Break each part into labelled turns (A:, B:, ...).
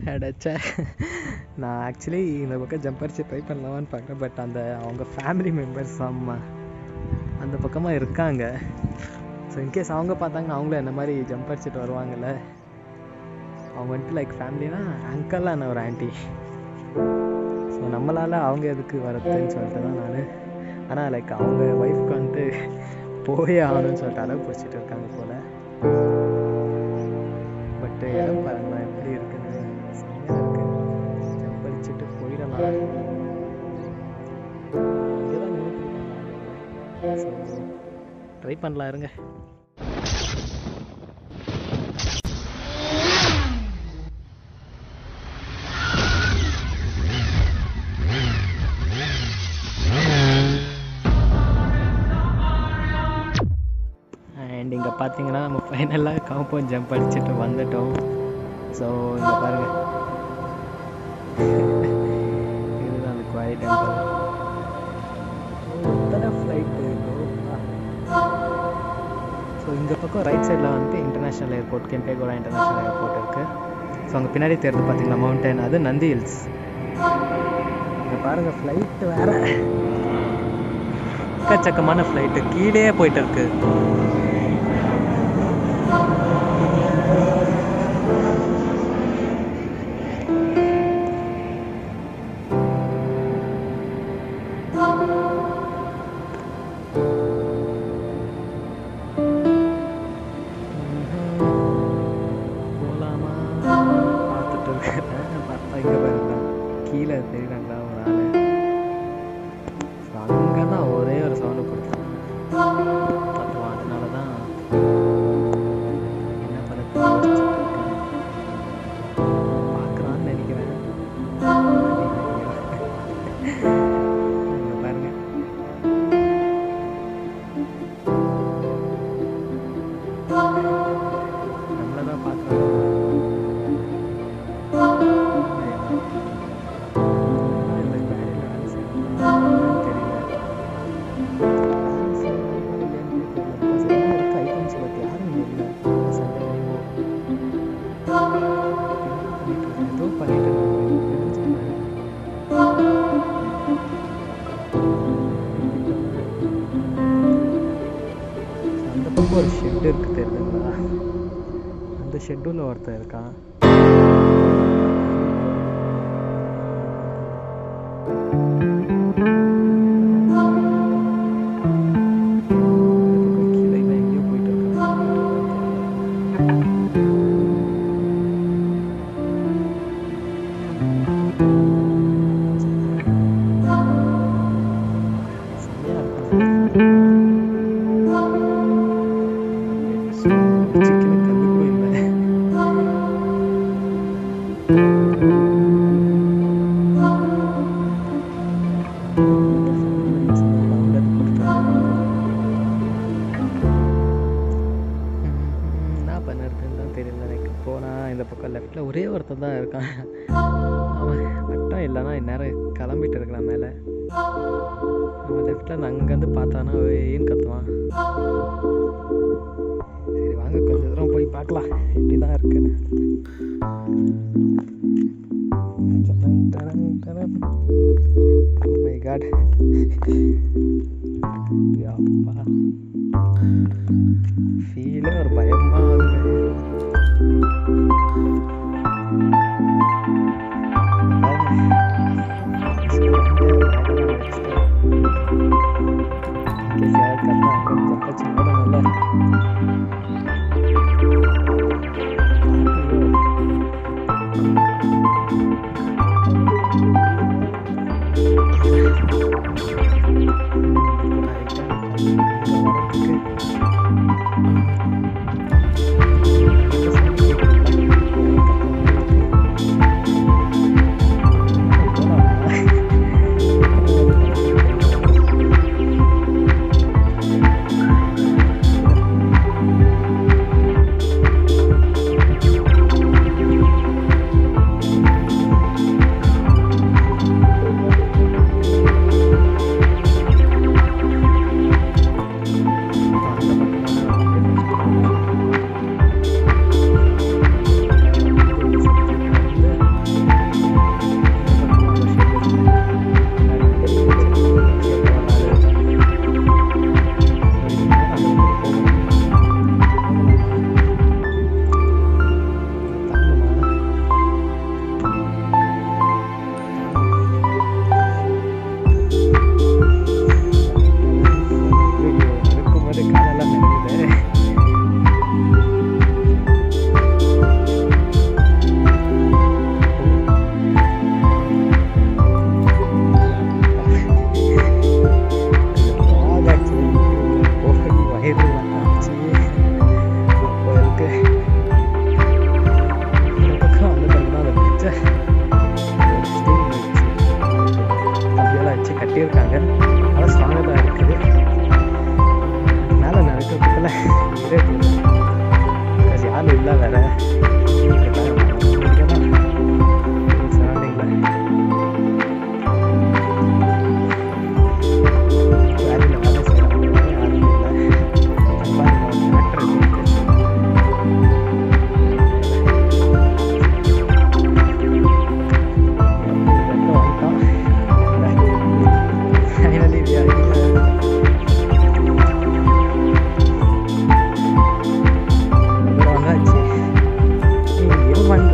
A: அடச்சே நான் ஆக்சுவலி இந்த பக்கம் ஜம்ப் அடிச்சு ட்ரை பண்ணலாமான்னு பார்க்குறேன் பட் அந்த அவங்க ஃபேமிலி மெம்பர்ஸ் அம்மா அந்த பக்கமாக இருக்காங்க ஸோ இன்கேஸ் அவங்க பார்த்தாங்கன்னா அவங்களும் என்ன மாதிரி ஜம்ப் அடிச்சுட்டு வருவாங்கல்ல அவங்க வந்துட்டு லைக் ஃபேமிலினா அங்கிள் என்ன ஒரு ஆன்ட்டி ஸோ நம்மளால் அவங்க எதுக்கு வரதுன்னு சொல்லிட்டு தான் நான் ஆனால் லைக் அவங்க ஒய்ஃப்க்கு வந்துட்டு போயே ஆகணும்னு சொல்லிட்டு அளவு பிடிச்சிட்டு இருக்காங்க போல் பட் இடம் பாருங்களேன் எப்படி இருக்குன்னு செம்மையாக இருக்கு ஜம்ப் அடிச்சுட்டு போயிடலாம் இங்கதான் நின்னுட்டு ட்ரை பண்ணலாம் இருங்க அண்ட் இங்கே பார்த்தீங்கன்னா நம்ம ஃபைனலாக காம்பவுண்ட் ஜம்ப் அடிச்சுட்டு வந்துட்டோம் ஸோ இங்கே பாருங்க இதுதான் அந்த குவாய் டெம்பிள் எத்தனை ஃப்ளைட்டு ஸோ இந்த பக்கம் ரைட் சைடில் வந்துட்டு international airport Kempegowda international airport இருக்குது ஸோ அங்கே பின்னாடி தெரிஞ்சு பார்த்தீங்கன்னா மவுண்டன் அது நந்தி ஹில்ஸ் இங்கே பாருங்கள் ஃப்ளைட்டு வேற எக்கச்சக்கமான ஃப்ளைட்டு கீழே போயிட்டு இருக்கு போலாமா பார்த்துட்டு இருக்கிறேன் பார்த்தா இங்கே பாருங்க கீழே தெரியுறாங்களா ஒரு ஆள் அங்கே தான் ஒரே ஒரு சவுண்டு கொடுத்தான் பார்த்துவான் அதனால தான் என்ன பண்ண பார்க்குறான்னு நினைக்கிறேன் இங்க பாருங்க நம்மளை தான் பார்க்குறாங்க இந்த வேலையில் வேலை செய்யணும் தெரியல அந்த பக்கம் ஒரு ஷெட் இருக்கு தெரியுதுங்களா அந்த ஷெட்டுல ஒருத்தன் இருக்கான் இந்த பக்கம் கீழே இவன் எங்கேயோ போயிட்டு இருக்கான் செம்மையா இருக்கு. சிக்கனு கல்லு கூட இல்லை என்ன பண்ணிருக்குன்னு தான் தெரியல எனக்கு போனால் இந்த பக்கம் லெஃப்டில் ஒரே ஒருத்தன் தான் இருக்கான் அவன் மட்டும் இல்லைன்னா இந்நேரம் கிளம்பிட்டு இருக்கலாம் மேலே அவன் லெஃப்டில் அங்கேருந்து பார்த்தானா ஏன்னு கத்துவான் சரி வாங்க கொஞ்சம் தூரம் போய் பார்க்கலாம் எப்படி தான் இருக்குன்னு டரங், டரங், டரங். Oh my god. அப்பா ஃபீலே ஒரு பயமா வருது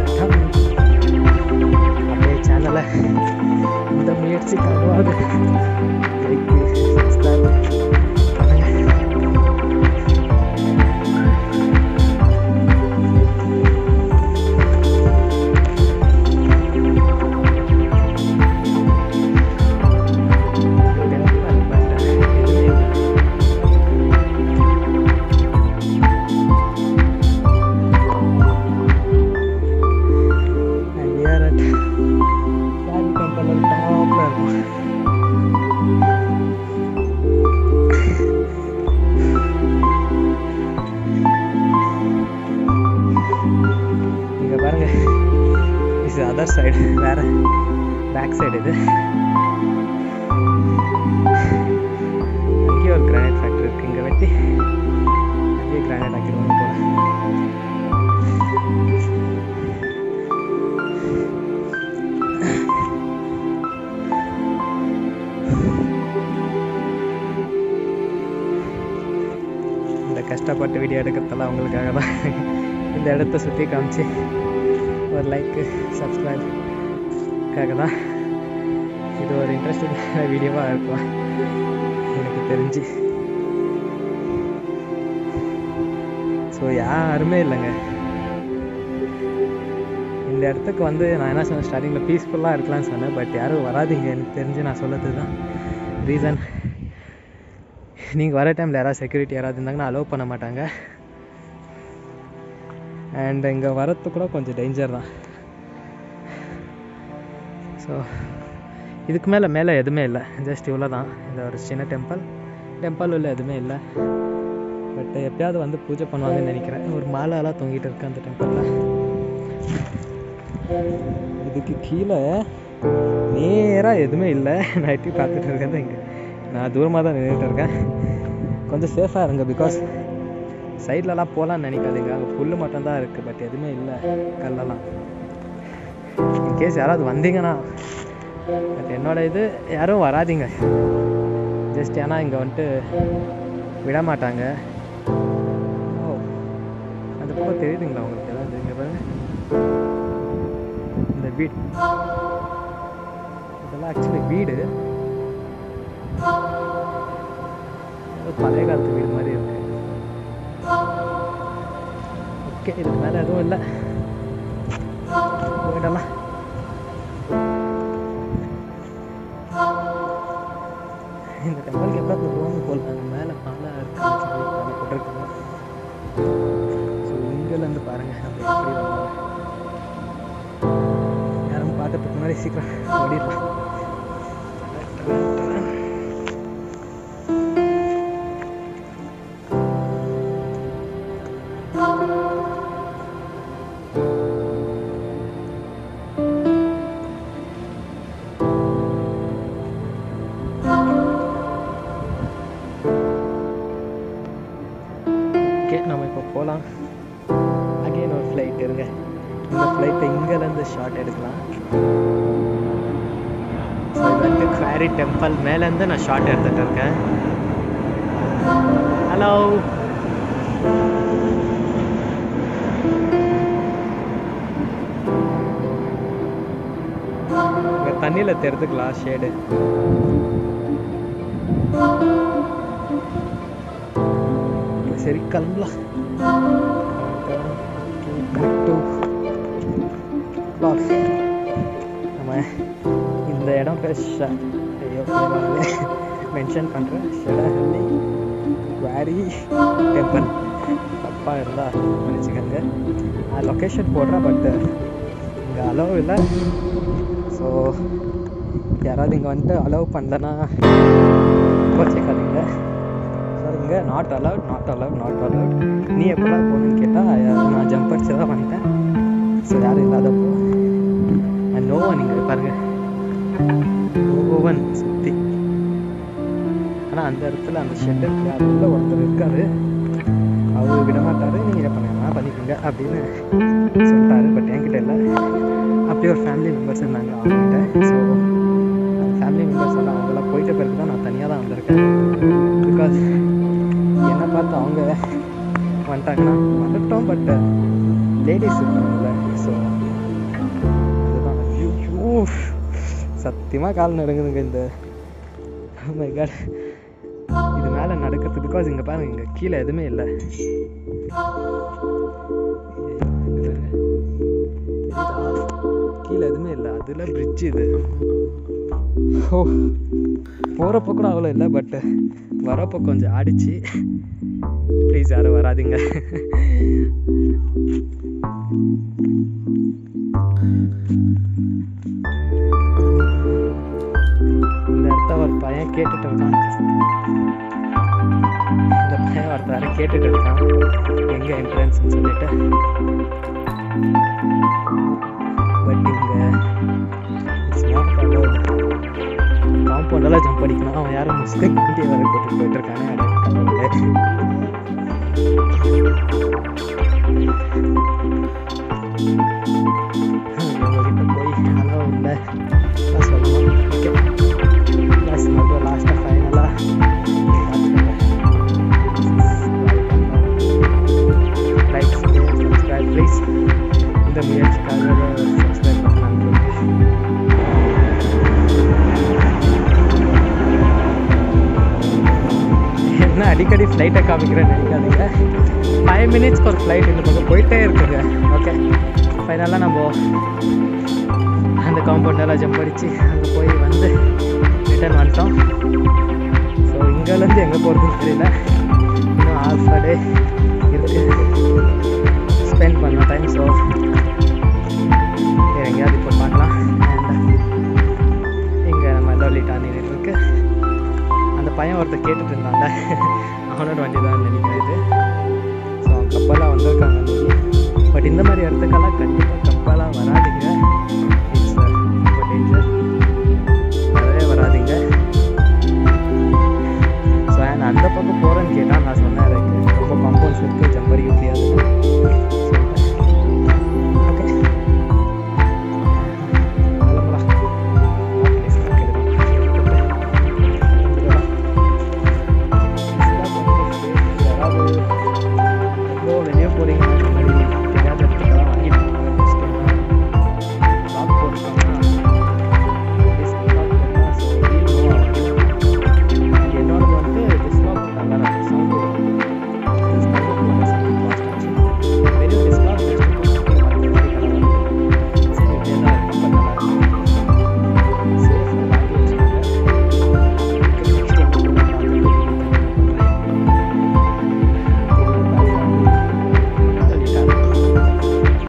A: டன். அப்படியே சேனலை இந்த முயற்சிக்காகவாது லைக் சப்ஸ்கிரைப் பண்ணுங்க And we are at Kali Temple on top ல இருக்கோம். இங்க பாருங்க இது அதர் சைடு வேற பேக் சைடு இது அங்கேயே ஒரு கிரானைட் ஃபேக்டரி இருக்கு இங்க வெட்டி அங்கேயே கிரானைட் ஆக்கிடுவாங்க போல இந்த கஷ்டப்பட்டு வீடியோ எடுக்கிறதெல்லாம் அவங்களுக்காக தான் இந்த இடத்த சுற்றி காமிச்சு ஒரு லைக்கு சப்ஸ்கிரைப்காக தான் இது ஒரு இன்ட்ரெஸ்டிங்கான வீடியோவாக இருக்கும் எனக்கு தெரிஞ்சு ஸோ யாருமே இல்லைங்க இந்த இடத்துக்கு வந்து நான் என்ன சொன்னேன் ஸ்டார்டிங்கில் பீஸ்ஃபுல்லாக இருக்கலாம்னு சொன்னேன் பட் யாரும் வராதீங்க எனக்கு தெரிஞ்சு நான் சொல்லது தான் ரீசன் நீங்கள் வர டைமில் யாராவது செக்யூரிட்டி யாராவது இருந்தாங்கன்னா அலோவ் பண்ண மாட்டாங்க அண்ட் இங்கே வரது கூட கொஞ்சம் டேஞ்சர் தான் ஸோ இதுக்கு மேலே மேலே எதுவுமே இல்லை ஜஸ்ட் இவ்வளோ தான் இந்த ஒரு சின்ன டெம்பிள் டெம்பிள் உள்ள எதுவுமே இல்லை பட் எப்பயாவது வந்து பூஜை பண்ணுவாங்கன்னு நினைக்கிறேன் ஒரு மாலைலாம் தொங்கிட்டு இருக்கு அந்த டெம்பிளில் இதுக்கு கீழே நேராக எதுவுமே இல்லை நான் எட்டி பார்த்துட்டு இருக்கிறது இங்கே நான் தூரமாக தான் நின்றுட்டு இருக்கேன் கொஞ்சம் சேஃபாக இருங்க பிகாஸ் சைட்லலாம் போகலான்னு நினைக்காதீங்க அங்கே புல் மட்டும்தான் இருக்குது பட் எதுவுமே இல்லை கல்லெல்லாம் இன்கேஸ் யாராவது வந்தீங்கன்னா பட் என்னோட இது யாரும் வராதீங்க ஜஸ்ட் ஏன்னா இங்கே வந்துட்டு விட மாட்டாங்க ஓ அந்த பக்கம் தெரியுதுங்களா உங்களுக்கு ஏதாவது இங்கே பாருங்க இந்த வீடு இதெல்லாம் ஆக்சுவலி வீடு ஏதோ பழைய காலத்து வீடு மாதிரி இருக்கு ஓகே இதுக்கு மேலே எதுவும் இல்லை போயிடலாம் இந்த டெம்பிளுக்கு எப்போ வருவாங்க போல அங்கே மேலே மாலை இருக்குன்னு சொல்லி அதை போட்டிருக்காங்க ஸோ இங்கேருந்து பாருங்க நம்ம எப்படி வந்தோம் யாரும் பார்க்கறதுக்கு முன்னாடி சீக்கிரம் ஓடிடலாம் ஓகே நம்ம இப்போ போகலாம் அகைன் ஒரு ஃப்ளைட் இருங்க இந்த ஃப்ளைட்டை இங்கேருந்து ஷார்ட் எடுக்கலாம் ஸோ இது வந்து குவாரி டெம்பிள் மேலேருந்து நான் ஷார்ட் எடுத்துகிட்டு இருக்கேன் ஹலோ இங்கே தண்ணியில் தெரிஞ்சுக்கலாம் ஷேடு சரி கிளம்பலாம் பேக் டு vlog. நம்ம இந்த இடம் பேர் ஷ ஐயோ மென்ஷன் பண்ணுறேன் ஷடஹல்லி குவாரி டெம்பிள் தப்பாக இருந்தால் மன்னிச்சுக்கோங்க நான் லொக்கேஷன் போடுறேன் பட் இங்கே அலோவ் இல்லை ஸோ யாராவது இங்கே வந்துட்டு அலோவ் பண்ணலன்னா கோச்சிக்காதீங்க ஸோ இங்கே not allowed not allowed not allowed நீ எப்போலாம் போகணுன்னு கேட்டால் நான் ஜம்ப் அடிச்சு தான் பண்ணிட்டேன் ஸோ யாரும் இல்லாதப்போ நோ ஒன் இங்கே பாருங்க நோ ஒன் சுற்றி ஆனால் அந்த இடத்துல அந்த ஷெட் இருக்கு அதுக்குள்ள ஒருத்தர் இருக்காரு அவர் விட மாட்டாரு நீங்கள் என்ன பண்ணுங்க பண்ணிக்கோங்க அப்படின்னு சொல்லிட்டாரு பட் என்கிட்ட இல்லை அப்படி ஒரு ஃபேமிலி மெம்பர்ஸ் இருந்தாங்க அவங்ககிட்ட ஸோ அந்த ஃபேமிலி மெம்பர்ஸ் எல்லாம் அவங்கெல்லாம் போயிட்ட பிறகு தான் நான் தனியாக தான் வந்திருக்கேன் பிகாஸ் என்னை பார்த்து அவங்க வந்துட்டாங்கன்னா வந்துட்டோம் பட் லேடிஸ் இருக்காங்கல்ல ஸோ சத்தியமாக கால் நடுங்குதுங்க இந்த மை காட் இது மேலே நடக்கிறது பிகாஸ் இங்கே பாருங்க இங்கே கீழே எதுவுமே இல்லை கீழே எதுவுமே இல்லை அதில் பிரிட்ஜ் இது ஓ போகிறப்போ கூட அவ்வளோ இல்லை பட் வரப்போ கொஞ்சம் ஆடிச்சு ப்ளீஸ் யாரும் வராதீங்க இந்த இடத்த ஒரு பையன் கேட்டுட்டு இருக்கான் இந்த பையன் ஒருத்தர கேட்டுட்டு இருக்கான் எங்க என்ட்ரன்ஸ்னு சொல்லிட்டு பட் இங்க காம்பவுண்டெல்லாம் ஜம்ப் அடிக்கணும் அவன் யாரும் முஸ்லிம் இந்தியா வரை போட்டு போயிட்டு இருக்கானே அட கடவுளே. இவங்ககிட்ட போய் ஹலோ இல்லை சொல்லணும் ஓகே ப்ளஸ் மட்டும் லாஸ்ட்டாக ஃபைனலாக லைக் சப்ஸ்கிரைப் ப்ளீஸ் இந்த முயற்சிக்காக சப்ஸ்கிரைப் பண்ணாங்க என்ன அடிக்கடி ஃப்ளைட்டை காமிக்கிறேன்னு நினைக்காதீங்க ஃபைவ் மினிட்ஸ்க்கு ஒரு ஃப்ளைட் இந்த பக்கம் போயிட்டே இருக்குங்க ஓகே ஃபைனலாக நம்ம அந்த காம்பவுண்டெல்லாம் ஜம்ப் அடித்து அங்கே போய் வந்து ரிட்டர்ன் வந்துட்டோம் ஸோ இங்கேருந்து எங்கே போகிறதுன்னு தெரியல இன்னும் ஆல்ஃபா டே இருக்கு ஸ்பெண்ட் பண்ண டைம் ஸோ எங்கேயாவது இப்போ பார்க்கலாம் அண்ட் இங்கே நம்ம லோலிட்டா நின்றுட்டு இருக்கு அந்த பையன் ஒருத்தர் கேட்டுட்டு இருந்தான்ல அவனோட வண்டி தான் நினைக்கிறேன் இது ஸோ கப்பலாக வந்திருக்காங்க பட் இந்த மாதிரி இடத்துக்கெல்லாம் கண்டிப்பாக கப்பலாக வராது